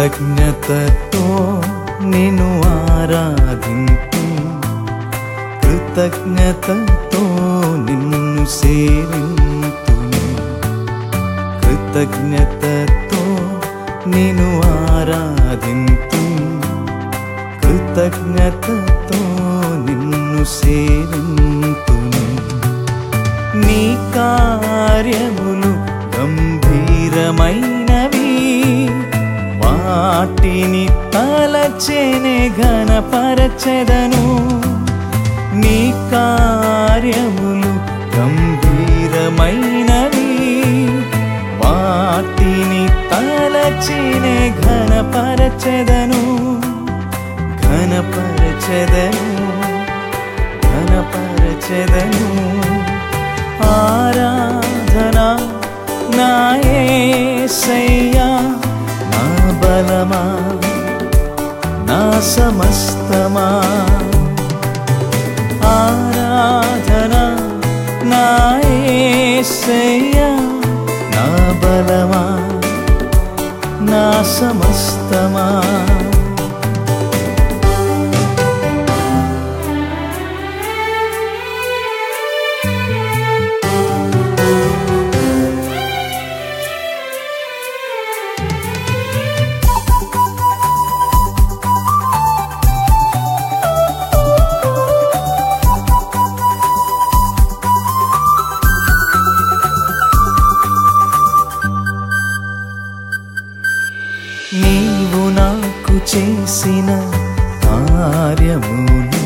కృతజ్ఞతతో నేను ఆరాధింతు కృతజ్ఞతతో నిన్ను సేవింతును కృతజ్ఞతతో నేను ఆరాధింతు కృతజ్ఞతతో నిన్ను సేవింతును నీ కార్యములు గంభీరమైనవి వాటిని తలచేనే ఘనపరచెదను నీ కార్యములు గంభీరమైనవి వాటిని తలచేనే ఘనపరచెదను ఘనపరచెదను ఘనపరచెదను ఆరాధన నాయసయ్యా నా బలమా నా సమస్తమా ఆరాధన నాయసయ్యా నా బలమా నా సమస్తమా నీవు నాకు చేసిన కార్యములు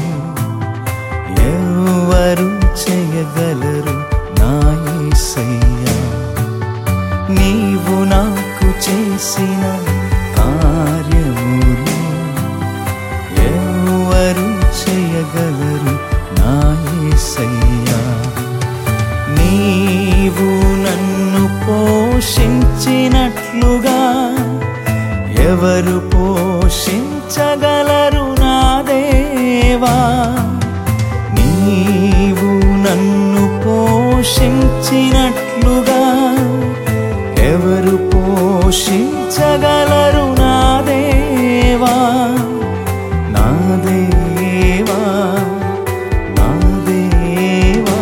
ఎవరు చేయగలరు నా యేసయ్యా నీవు నాకు చేసిన కార్యములు ఎవరు చేయగలరు నా యేసయ్యా నీవు నన్ను పోషించినట్లుగా ఎవరు పోషించగలరు నా దేవా నీవు నన్ను పోషించినట్లుగా ఎవరు పోషించగలరు నా దేవా నా దేవా నా దేవా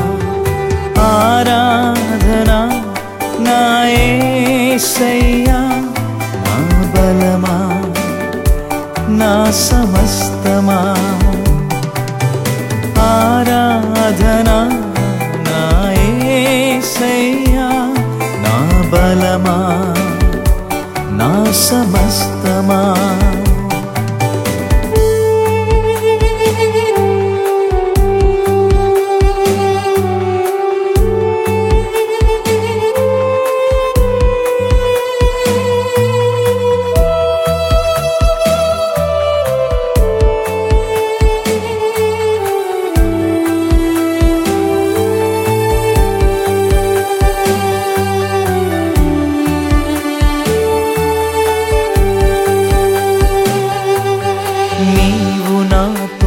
ఆరాధన నా యేసయ్యా నా బలమా నా సమస్తమా ఆరాధన నా యేసయ్యా నా బలమా నా సమస్తమా నీవు నాతో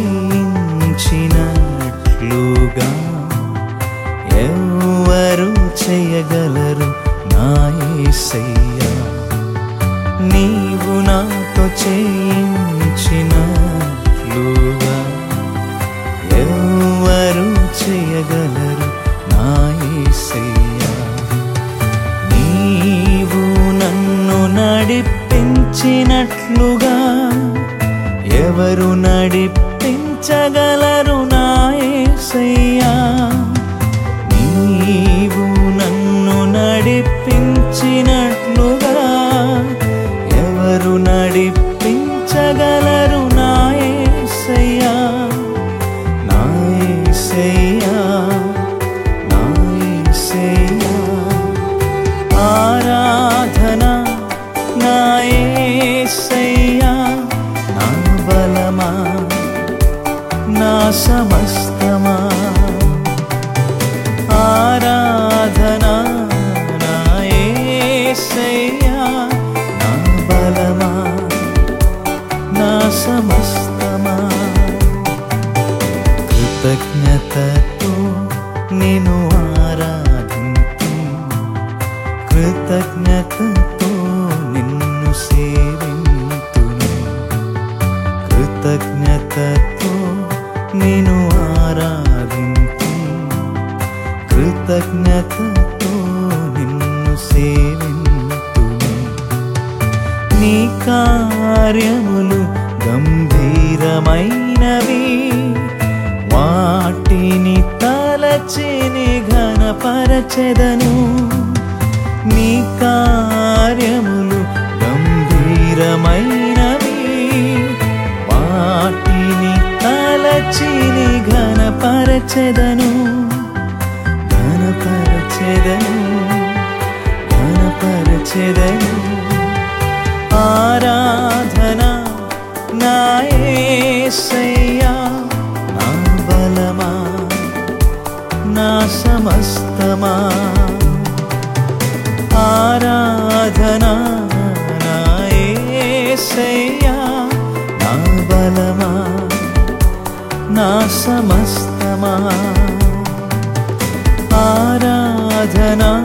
చేయించినట్లుగా ఎవరు చేయగలరు నా యేసయ్యా నీవు నాతో చేయించినట్లుగా ఎవరు చేయగలరు నా యేసయ్యా నీవు నన్ను నడిపించినట్లుగా ఎవరు నడిపించగలరు నా యేసయ్యా నీవు నన్ను నడిపించినట్లుగా ఎవరు నడిపించగలరు నా యేసయ్యా నా యేసయ్యా నా యేసయ్యా ఆరాధన నా యేసయ్యా నా బలమా నా సమస్తమా ఆరాధన నా యేసయ్యా నా బలమా నా సమస్తమా కృతజ్ఞతతో నేను ఆరాధింతు కృతజ్ఞతతో నిన్ను సేవ కృతజ్ఞతతో నిన్ను సేవింతును నీ కార్యములు గంభీరమైనవి వాటిని తలచిని ఘనపరచెదను నీ కార్యములు గంభీరమైనవి వాటిని తలచిని ఘనపరచెదను ఘనపరచెదను ఘనపరచెదను ఆరాధన నా యేసయ్యా నా బలమా నా సమస్తమా ఆరాధన నా యేసయ్యా నా బలమా నా సమస్తమా ఆరాధనా